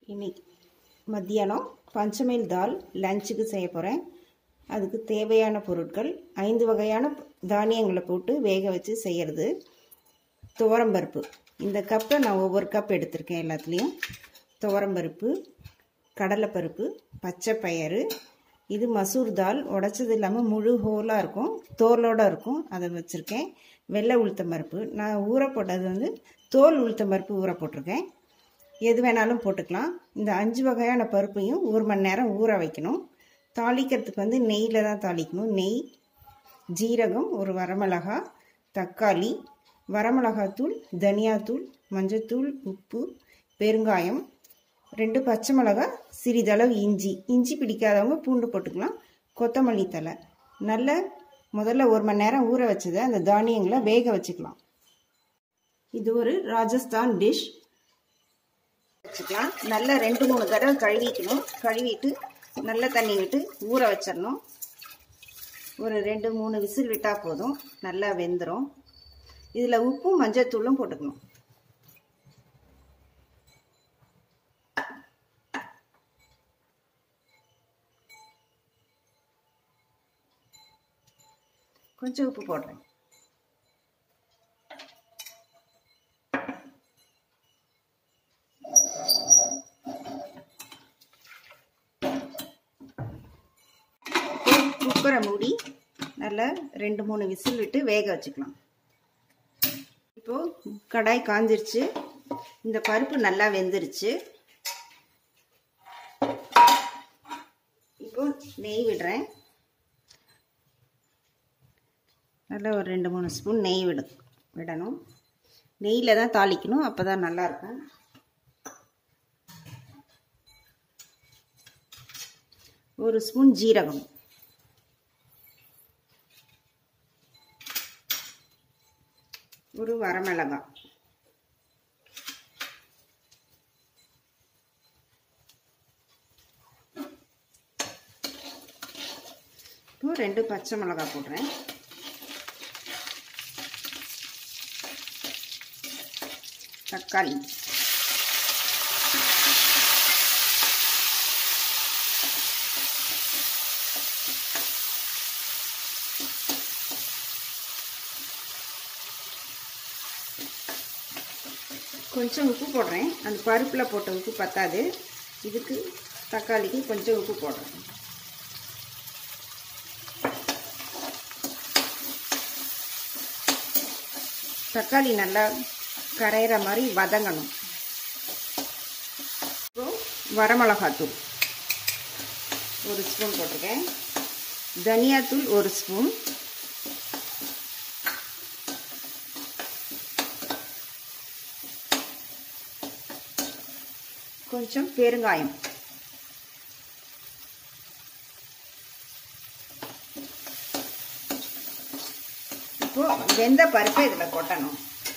இன்னைக்கு மத்தியானம் பஞ்சமேல் தால் லஞ்சுக்கு செய்ய போகிறேன் அதுக்கு தேவையான பொருட்கள் ஐந்து வகையான தானியங்களை போட்டு வேக வச்சு செய்கிறது துவரம்பருப்பு இந்த கப்பை நான் ஒவ்வொரு கப் எடுத்திருக்கேன் எல்லாத்துலேயும் துவரம்பருப்பு கடலைப்பருப்பு பச்சை பயிறு இது மசூர் தால் உடச்சது இல்லாமல் முழு ஹோலாக இருக்கும் தோலோடு இருக்கும் அதை வச்சுருக்கேன் வெள்ளை உளுத்தம் பருப்பு நான் ஊற போட்டது வந்து தோல் உளுத்தம் பருப்பு ஊற போட்டிருக்கேன் எது வேணாலும் போட்டுக்கலாம் இந்த அஞ்சு வகையான பருப்பையும் ஒரு மணி நேரம் ஊற வைக்கணும் தாளிக்கிறதுக்கு வந்து நெய்யில் தான் தாளிக்கணும் நெய் ஜீரகம் ஒரு வரமிளகா தக்காளி வரமிளகாத்தூள் தனியாத்தூள் மஞ்சத்தூள் உப்பு பெருங்காயம் ரெண்டு பச்சை மிளகா சிறிதளவு இஞ்சி இஞ்சி பிடிக்காதவங்க பூண்டு போட்டுக்கலாம் கொத்தமல்லி தலை நல்ல முதல்ல ஒரு மணி நேரம் ஊற வச்சதை அந்த தானியங்களை வேக வச்சுக்கலாம் இது ஒரு ராஜஸ்தான் டிஷ் வச்சுக்கலாம் நல்லா ரெண்டு மூணு தடவை கழுவிக்கணும் கழுவிட்டு நல்ல தண்ணி விட்டு ஊற வச்சிடணும் ஒரு ரெண்டு மூணு விசில் விட்டால் போதும் நல்லா வெந்துடும் இதில் உப்பும் மஞ்சத்தூளும் போட்டுக்கணும் கொஞ்சம் உப்பு போடுறேன் குக்கரை மூடி நல்லா ரெண்டு மூணு விசில் விட்டு வேக வச்சுக்கலாம் இப்போது கடாய் காஞ்சிருச்சு இந்த பருப்பு நல்லா வெந்துருச்சு இப்போ நெய் விடுறேன் நல்லா ஒரு ரெண்டு மூணு ஸ்பூன் நெய் விடு விடணும் நெய்யில் தான் தாளிக்கணும் அப்போ தான் நல்லாயிருக்கும் ஒரு ஸ்பூன் ஜீரகம் ஒரு வரமிளகாய் இப்போ ரெண்டு பச்சை மிளகாய் போடுறேன் தக்காளி கொஞ்சம் உப்பு போடுறேன் அந்த பருப்பில் போட்ட உப்பு பத்தாது இதுக்கு தக்காளிக்கு கொஞ்சம் உப்பு போடுறேன் தக்காளி நல்லா கரையிற மாதிரி வதங்கணும் அப்புறம் வரமிளகாத்தூள் ஒரு ஸ்பூன் போட்டிருக்கேன் தனியாத்தூள் ஒரு ஸ்பூன் கொஞ்சம் பெருங்காயம் இப்போ வெந்த பருப்பை இதில் கொட்டணும்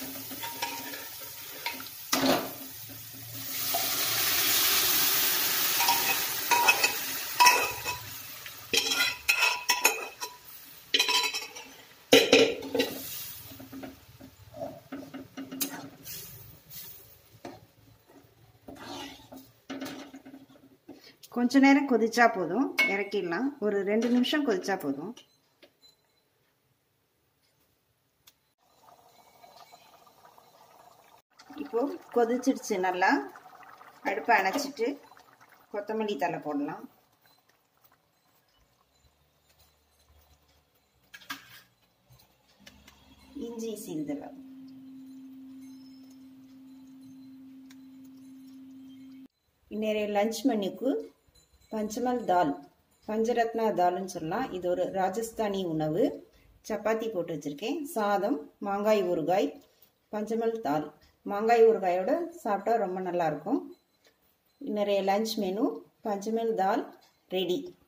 கொஞ்ச நேரம் கொதிச்சா போதும் இறக்கிடலாம் ஒரு ரெண்டு நிமிஷம் கொதிச்சா போதும் இப்போ கொதிச்சிடுச்சு நல்லா அடுப்பை அணைச்சிட்டு கொத்தமல்லி தலை போடலாம் இஞ்சி சிறிதளவு இன்றைய லஞ்ச் மெனுக்கு பஞ்சமல் தால் பஞ்சரத்னா தால்னு சொல்லலாம் இது ஒரு ராஜஸ்தானி உணவு சப்பாத்தி போட்டு வச்சுருக்கேன் சாதம் மாங்காய் ஊறுகாய் பஞ்சமல் தால் மாங்காய் ஊறுகாயோட சாப்பிட்டா ரொம்ப நல்லாயிருக்கும் நிறைய lunch menu panchmel dal ready